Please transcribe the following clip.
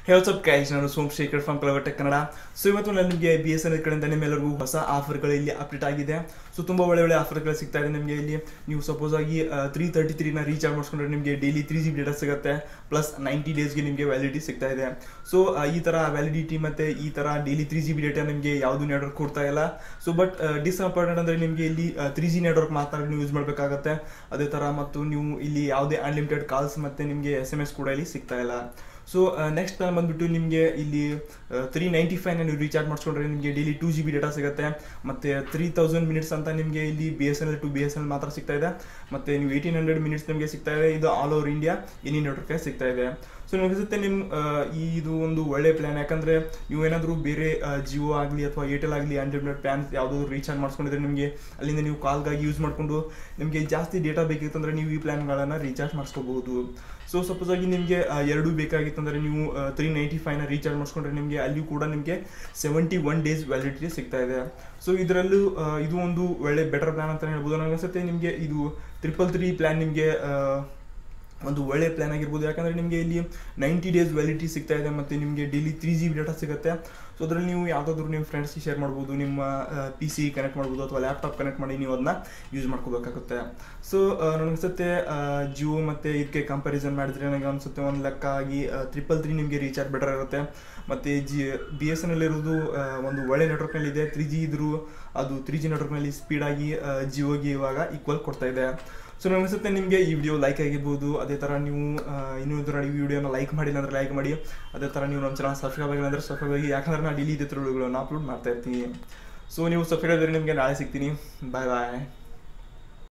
ಹೇಲ್ಸಪ್ guys ನಾನು Somashekar from ಕ್ಲವಟೆಕ್ Kannada so ಇವತ್ತು ನಾನು ನಿಮಗೆ ಬಿ ಎಸ್ ಎನ್ ಎಲ್ ಕಡೆಯಿಂದ ನಿಮ್ಮೆಲ್ಲರಿಗೂ ಹೊಸ ಆಫರ್ಗಳು ಇಲ್ಲಿ ಅಪ್ಡೇಟ್ ಆಗಿದೆ ಸೊ ತುಂಬ ಒಳ್ಳೆ ಒಳ್ಳೆ ಆಫರ್ಗಳು ಸಿಗ್ತಾ ಇದೆ ನಿಮಗೆ ಇಲ್ಲಿ ನೀವು ಸಪೋಸ್ ಆಗಿ ತ್ರೀ ತರ್ಟಿ ತ್ರೀನ ರೀಚಾರ್ಜ್ ಮಾಡಿಸ್ಕೊಂಡ್ರೆ ನಿಮಗೆ daily three G B data ಸಿಗುತ್ತೆ ಪ್ಲಸ್ ನೈಂಟಿ ಡೇಸ್ಗೆ ನಿಮಗೆ ವ್ಯಾಲಿಡಿಟಿ ಸಿಗ್ತಾ ಇದೆ ಸೊ ಈ ಥರ ವ್ಯಾಲಿಡಿಟಿ ಮತ್ತು ಈ ಥರ daily three G B data ನಿಮಗೆ ಯಾವುದು ನೆಟ್ವರ್ಕ್ ಕೊಡ್ತಾ ಇಲ್ಲ ಸೊ ಬಟ್ ಡಿಸ್ಅಪಾಯಿಂಟೆಡ್ ಅಂದರೆ ನಿಮಗೆ ಇಲ್ಲಿ ತ್ರೀ ಜಿ ನೆಟ್ವರ್ಕ್ ಮಾತ್ರ ನೀವು ಯೂಸ್ ಮಾಡಬೇಕಾಗತ್ತೆ ಅದೇ ಥರ ಮತ್ತು ನೀವು ಇಲ್ಲಿ ಯಾವುದೇ ಅನ್ಲಿಮಿಟೆಡ್ ಕಾಲ್ಸ್ ಮತ್ತು ನಿಮಗೆ ಎಸ್ ಎಮ್ ಎಸ್ ಕೂಡ ಇಲ್ಲಿ ಸಿಗ್ತಾ ಇಲ್ಲ ಸೊ ನೆಕ್ಸ್ಟ್ ಪ್ಲಾನ್ ಬಂದ್ಬಿಟ್ಟು ನಿಮಗೆ ಇಲ್ಲಿ ತ್ರೀ ನೈಂಟಿ ಫೈವ್ನ ನೀವು ರೀಚಾರ್ಜ್ ಮಾಡಿಸ್ಕೊಂಡ್ರೆ ನಿಮಗೆ daily two G B data ಸಿಗುತ್ತೆ ಮತ್ತು ತ್ರೀ ತೌಸಂಡ್ ಮಿನಿಟ್ಸ್ ಅಂತ ನಿಮಗೆ ಇಲ್ಲಿ B S N L to B S N L ಮಾತ್ರ ಸಿಗ್ತಾ ಇದೆ ಮತ್ತು ನೀವು ಏಯ್ಟೀನ್ ಹಂಡ್ರೆಡ್ ಮಿನಿಟ್ಸ್ ನಿಮಗೆ ಸಿಗ್ತಾ ಇದೆ ಇದು all over India any network ಸಿಗ್ತಾ ಇದೆ ಸೊ ನನಗೆ ಅನಿಸುತ್ತೆ ನಿಮ್ಮ ಈ ಇದು ಒಂದು ಒಳ್ಳೆ ಪ್ಲ್ಯಾನ್ ಯಾಕಂದರೆ ನೀವು ಏನಾದರೂ ಬೇರೆ ಜಿಯೋ ಆಗಲಿ ಅಥವಾ ಏರ್ಟೆಲ್ ಆಗಲಿ ಅನ್ಲಿಮಿಟೆಡ್ ಪ್ಲಾನ್ ಯಾವುದಾದ್ರು ರೀಚಾರ್ಜ್ ಮಾಡ್ಸ್ಕೊಂಡಿದ್ರೆ ನಿಮಗೆ ಅಲ್ಲಿಂದ ನೀವು ಕಾಲ್ಗಾಗಿ ಯೂಸ್ ಮಾಡಿಕೊಂಡು ನಿಮಗೆ ಜಾಸ್ತಿ ಡೇಟಾ ಬೇಕಿತ್ತಂದರೆ ನೀವು ಈ ಪ್ಲ್ಯಾನ್ಗಳನ್ನು ರೀಚಾರ್ಜ್ ಮಾಡಿಸ್ಕೋಬಹುದು ಸೊ ಸಪೋಸ್ ಆಗಿ ನಿಮಗೆ ಎರಡು ಬೇಕಾಗಿತ್ತಂದರೆ ನೀವು ತ್ರೀ ನೈಂಟಿ ಫೈವ್ನ ರೀಚಾರ್ಜ್ ಮಾಡಿಸ್ಕೊಂಡ್ರೆ ನಿಮಗೆ ಅಲ್ಲಿಯೂ ಕೂಡ ನಿಮಗೆ ಸೆವೆಂಟಿ ಒನ್ ಡೇಸ್ ವ್ಯಾಲಿಡಿಟಿ ಸಿಗ್ತಾ ಇದೆ ಸೊ ಇದರಲ್ಲೂ ಇದು ಒಂದು ಒಳ್ಳೆ ಬೆಟರ್ ಪ್ಲ್ಯಾನ್ ಅಂತ ಹೇಳ್ಬೋದು ನನಗೆ ಅನಿಸುತ್ತೆ ನಿಮಗೆ ಇದು ಟ್ರಿಪಲ್ ತ್ರೀ ಪ್ಲ್ಯಾನ್ ನಿಮಗೆ ಒಂದು ಒಳ್ಳೆ ಪ್ಲ್ಯಾನ್ ಆಗಿರ್ಬೋದು ಯಾಕಂದರೆ ನಿಮಗೆ ಇಲ್ಲಿ ನೈಂಟಿ ಡೇಸ್ ವ್ಯಾಲಿಡಿಟಿ ಸಿಗ್ತಾ ಇದೆ ಮತ್ತು ನಿಮಗೆ daily three G B data ಸಿಗುತ್ತೆ ಸೊ ಅದರಲ್ಲಿ ನೀವು ಯಾವುದಾದ್ರೂ ನಿಮ್ಮ ಫ್ರೆಂಡ್ಸ್ಗೆ ಶೇರ್ ಮಾಡ್ಬೋದು ನಿಮ್ಮ ಪಿ ಸಿ ಕನೆಕ್ಟ್ ಮಾಡ್ಬೋದು ಅಥವಾ ಲ್ಯಾಪ್ಟಾಪ್ ಕನೆಕ್ಟ್ ಮಾಡಿ ನೀವು ಅದನ್ನ ಯೂಸ್ ಮಾಡ್ಕೋಬೇಕಾಗುತ್ತೆ ಸೊ ನನಗೆ ಅನಿಸುತ್ತೆ ಜಿಯೋ ಮತ್ತು ಇದಕ್ಕೆ ಕಂಪ್ಯಾರಿಸನ್ ಮಾಡಿದ್ರೆ ನನಗೆ ಅನಿಸುತ್ತೆ ಒಂದು ಲೆಕ್ಕ ಆಗಿ ಟ್ರಿಪಲ್ ತ್ರೀ ನಿಮಗೆ ರೀಚಾರ್ಜ್ ಬೆಟರ್ ಇರುತ್ತೆ ಮತ್ತು G B S N L ಇರೋದು ಒಂದು ಒಳ್ಳೆ ನೆಟ್ವರ್ಕ್ನಲ್ಲಿ ಇದೆ ತ್ರೀ ಜಿ ಇದ್ರೂ ಅದು ತ್ರೀ ಜಿ ನೆಟ್ವರ್ಕ್ನಲ್ಲಿ ಸ್ಪೀಡಾಗಿ ಜಿಯೋಗೆ ಇವಾಗ ಈಕ್ವಲ್ ಕೊಡ್ತಾ ಇದೆ ಸೊ ನನಗೆ ಅನಿಸುತ್ತೆ ನಿಮಗೆ ಈ ವಿಡಿಯೋ ಲೈಕ್ ಆಗಿರ್ಬೋದು ಅದೇ ಥರ ನೀವು ಇನ್ನೂ ಇದರ ಈ ವಿಡಿಯೋನ ಲೈಕ್ ಮಾಡಿಲ್ಲ ಅಂದರೆ ಲೈಕ್ ಮಾಡಿ ಅದೇ ಥರ ನೀವು ನಮ್ಮ ಚಾನಲ್ ಸಬ್ಸ್ಕ್ರೈಬ್ ಆಗಿಲ್ಲ ಅಂದರೆ ಸಬ್ಸ್ಕ್ರೈಬ್ ಆಗಿ ಯಾಕಂದ್ರೆ ನಾನು ಡೈಲಿ ಇದೇ ಥರ ವಿಡಿಯೋಗಳನ್ನ ಅಪ್ಲೋಡ್ ಮಾಡ್ತಾ ಇರ್ತೀನಿ ಸೊ ನೀವು ಸಬ್ಸ್ಕ್ರೈಬ್ ಆದರೆ ನಿಮಗೆ ನಾಳೆ ಸಿಗ್ತೀನಿ ಬಾಯ್ ಬಾಯ್